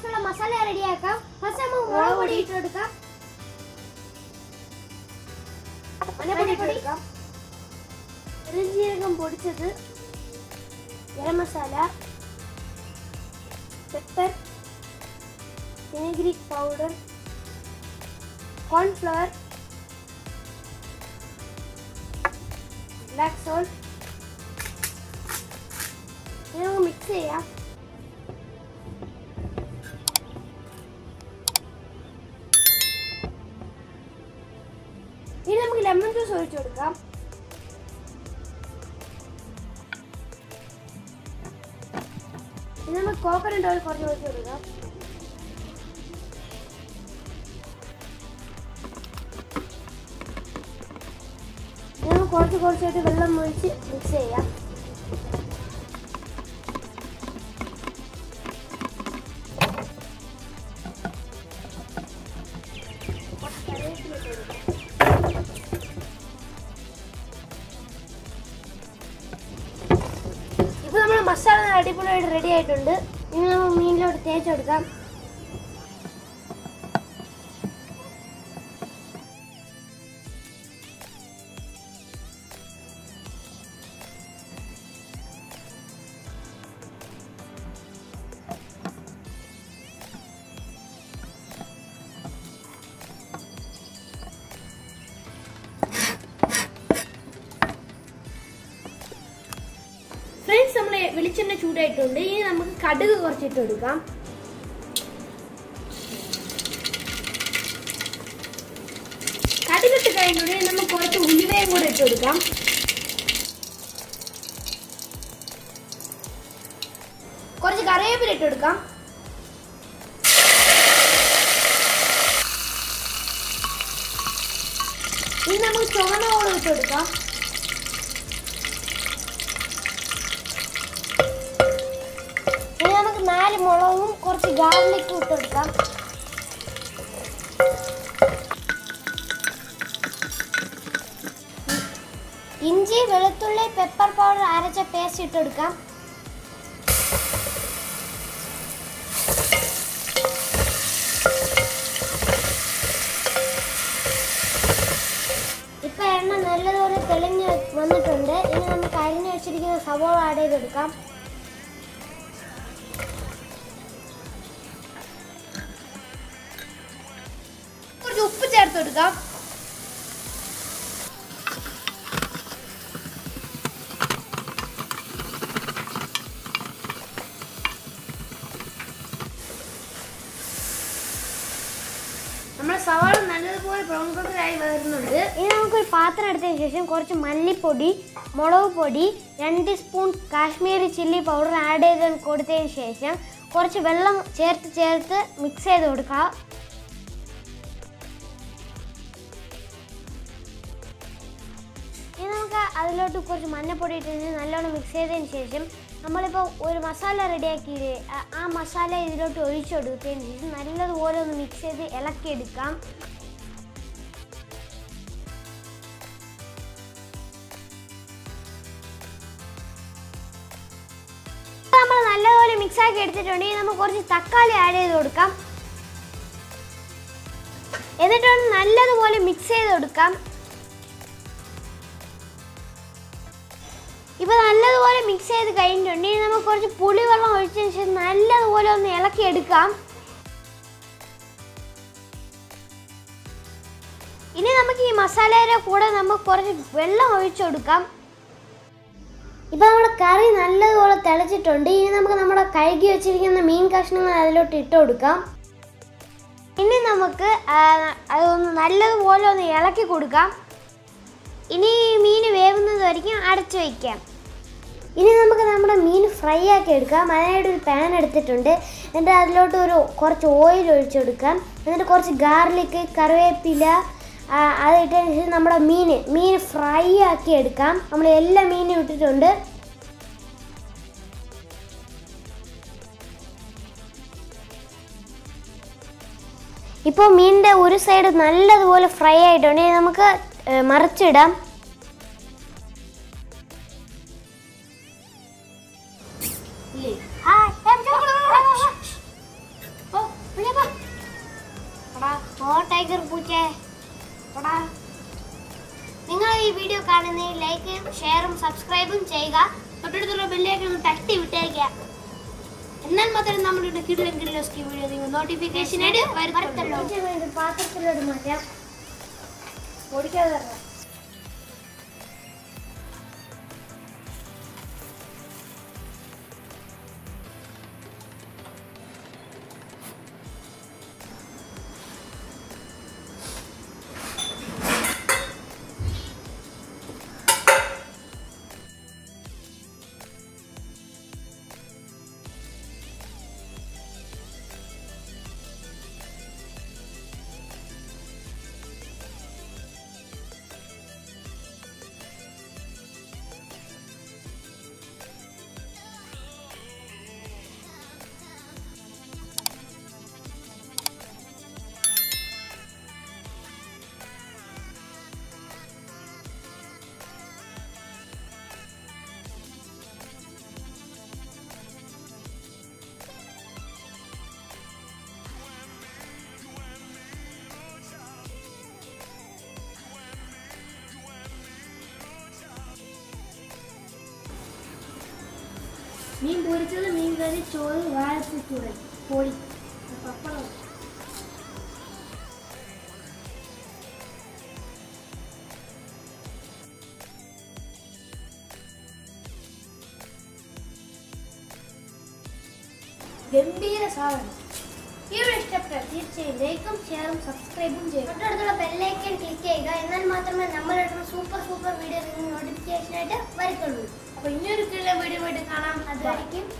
ആവശ്യമുള്ള മസാല റെഡിയാക്കാം ഫസ്റ്റ് നമുക്ക് മുളക് പൊടി ഇട്ട് കൊടുക്കാം മഞ്ഞപ്പൊടി ഇട്ട് കൊടുക്കാം പെരുംജീരകം പൊടിച്ചത് garam masala pepper vinegar powder cornflour black salt ഇത് നമുക്ക് മിക്സ് ചെയ്യാം ഇനി നമുക്ക് ലെമൺ ജ്യൂസ് ഒഴിച്ചു കൊടുക്കാം ഇനി നമുക്ക് കോക്കനട്ട് ഓയിൽ കുറച്ച് ഒഴിച്ചു കൊടുക്കാം ഇനി നമുക്ക് കുറച്ച് കുറച്ചായിട്ട് വെള്ളം ഒഴിച്ച് മിക്സ് ചെയ്യാം കറിവേപ്പില ഇട്ട് കൊടുക്കാം ഇപ്പൊ നമ്മുടെ മസാല നല്ല അടിപൊളിയായിട്ട് റെഡി ആയിട്ടുണ്ട് ഇനി നമ്മൾ മീനിലോട്ട് തേച്ച് കൊടുക്കാം ഫ്രണ്ട്സ് നമ്മൾ വെളിച്ചെണ്ണ ചൂടായിട്ടുണ്ട് ഇനി നമുക്ക് കടുക് കുറച്ചിട്ട് കൊടുക്കാം കടുകിട്ട് കഴിഞ്ഞുണ്ടെങ്കിൽ നമുക്ക് കുറച്ച് ഉലുവയും കൂടെ ഇട്ട് കൊടുക്കാം കുറച്ച് കറിവേപ്പില ഇട്ട് കൊടുക്കാം ഇനി നമുക്ക് ചുവന്ന മുളക് ഇട്ട് കൊടുക്കാം ഇനി നമുക്ക് നാല് മുളകും കുറച്ച് ഗാർലിക്കും ഇട്ട് കൊടുക്കാം ഇഞ്ചി വെളുത്തുള്ളി പെപ്പർ പൗഡർ അരച്ച പേസ്റ്റ് ഇട്ട് കൊടുക്കാം ഇപ്പൊ എണ്ണ നല്ലതുപോലെ തെളിഞ്ഞ് വന്നിട്ടുണ്ട് ഇനി നമുക്ക് അരിഞ്ഞു വെച്ചിരിക്കുന്ന സവോള ആഡ് ചെയ്ത് കൊടുക്കാം കുറച്ച് ഉപ്പ് ചേർത്ത് കൊടുക്കാം നമ്മുടെ സവാള നല്ലതുപോലെ ബ്രൗൺ കളറായി വരുന്നുണ്ട് ഇനി നമുക്കൊരു പാത്രം എടുത്തതിന് ശേഷം കുറച്ച് മല്ലിപ്പൊടി മുളക് പൊടി രണ്ട് spoon Kashmiri chilli powder add ചെയ്ത് കൊടുത്തതിന് ശേഷം കുറച്ച് വെള്ളം ചേർത്ത് ചേർത്ത് മിക്സ് ചെയ്ത് കൊടുക്കുക ഇനി നമുക്ക് അതിലോട്ട് കുറച്ച് മഞ്ഞപ്പൊടി ഇട്ടിട്ട് നല്ലോണം മിക്സ് ചെയ്തതിന് ശേഷം നമ്മളിപ്പോൾ ഒരു മസാല റെഡിയാക്കിയില്ലേ ആ- ആ മസാല ഇതിലോട്ട് ഒഴിച്ചു കൊടുത്തതിന് ശേഷം നല്ലതുപോലെ ഒന്ന് മിക്സ് ചെയ്ത് ഇളക്കിയെടുക്കാം ഇപ്പൊ നമ്മൾ നല്ലതുപോലെ മിക്സ് ആക്കി എടുത്തിട്ടുണ്ടെങ്കിൽ നമുക്ക് കുറച്ച് തക്കാളി ആഡ് ചെയ്ത് കൊടുക്കാം എന്നിട്ടൊന്ന് നല്ലതുപോലെ മിക്സ് ചെയ്ത് കൊടുക്കാം ഇപ്പൊ നല്ലതുപോലെ മിക്സ് ചെയ്ത് കഴിഞ്ഞിട്ടുണ്ടെങ്കിൽ നമുക്ക് കുറച്ച് പുളിവെള്ളം ഒഴിച്ചതിന് ശേഷം നല്ലതുപോലെ ഒന്ന് ഇളക്കി എടുക്കാം ഇനി നമുക്ക് ഈ മസാലയുടെ കൂടെ നമുക്ക് കുറച്ച് വെള്ളം ഒഴിച്ചു കൊടുക്കാം ഇപ്പൊ നമ്മുടെ കറി നല്ലതുപോലെ തിളച്ചിട്ടുണ്ട് ഇനി നമുക്ക് നമ്മുടെ കഴുകി വെച്ചിരിക്കുന്ന മീൻ കഷ്ണങ്ങൾ അതിലോട്ട് ഇട്ട് കൊടുക്കാം ഇനി നമുക്ക് ആ, അതൊന്ന് നല്ലതുപോലെ ഒന്ന് ഇളക്കി കൊടുക്കാം ഇനി ഈ മീൻ വേവുന്നത് വரைക്കും അടച്ചു വയ്ക്കാം ഇനി നമുക്ക് നമ്മുടെ മീൻ ഫ്രൈ ആക്കി എടുക്കാം അതിനായിട്ട് ഒരു പാൻ എടുത്തിട്ടുണ്ട് എന്നിട്ട് അതിലോട്ട് ഒരു കുറച്ച് ഓയിൽ ഒഴിച്ചു കൊടുക്കാം എന്നിട്ട് കുറച്ച് ഗാർലിക് കറിവേപ്പില ആ, അത് ഇട്ടതിന് ശേഷം നമ്മുടെ മീൻ മീൻ ഫ്രൈ ആക്കി എടുക്കാം നമ്മൾ എല്ലാ മീനും ഇട്ടിട്ടുണ്ട് ഇപ്പോൾ മീനിൻ്റെ ഒരു സൈഡ് നല്ലതുപോലെ ഫ്രൈ ആയിട്ടുണ്ട് ഇനി നമുക്ക് ഏ, മറിച്ചിടാം ആ, ഏ, ചോക്കള, ആ, ആ, ആ. ഓ, ഓ ടൈഗർ പൂച്ചേ എടാ നിങ്ങൾ ഈ വീഡിയോ കാണുന്ന ലൈക്കും ഷെയറും സബ്സ്ക്രൈബും ചെയ്യുക തൊട്ടടുത്തുള്ള ബെല്ലേക്ക് ഒന്ന് തട്ടി വിട്ടേക്കുക എന്നാൽ മാത്രമേ നമ്മുടെ കിടിലം കിടിലോസ്കി വീഡിയോ നിങ്ങൾ നോട്ടിഫിക്കേഷൻ ആയിട്ട് വരത്തുള്ളൂ പാത്രത്തിലോട്ട് മാറ്റാം ഓടിക്കാതെ മീൻ പൊരിച്ചത് മീൻ കറി ചോറ് വാഴപ്പൂച്ചുട പൊടി പപ്പടം ഗംഭീര സാധനം വീഡിയോ ഇഷ്ടപ്പെട്ടാൽ തീർച്ചയായും ലൈക്കും ഷെയറും സബ്സ്ക്രൈബും ചെയ്യുക തൊട്ടടുത്തുള്ള ബെല്ലൈക്കൻ ക്ലിക്ക് ചെയ്യുക എന്നാൽ മാത്രമേ നമ്മളിടുന്ന സൂപ്പർ സൂപ്പർ വീഡിയോ നോട്ടിഫിക്കേഷൻ ആയിട്ട് വരത്തുള്ളൂ അപ്പോൾ ഇനിയൊരു വീഡിയോ ആയിട്ട് കാണാം അതുവരെയും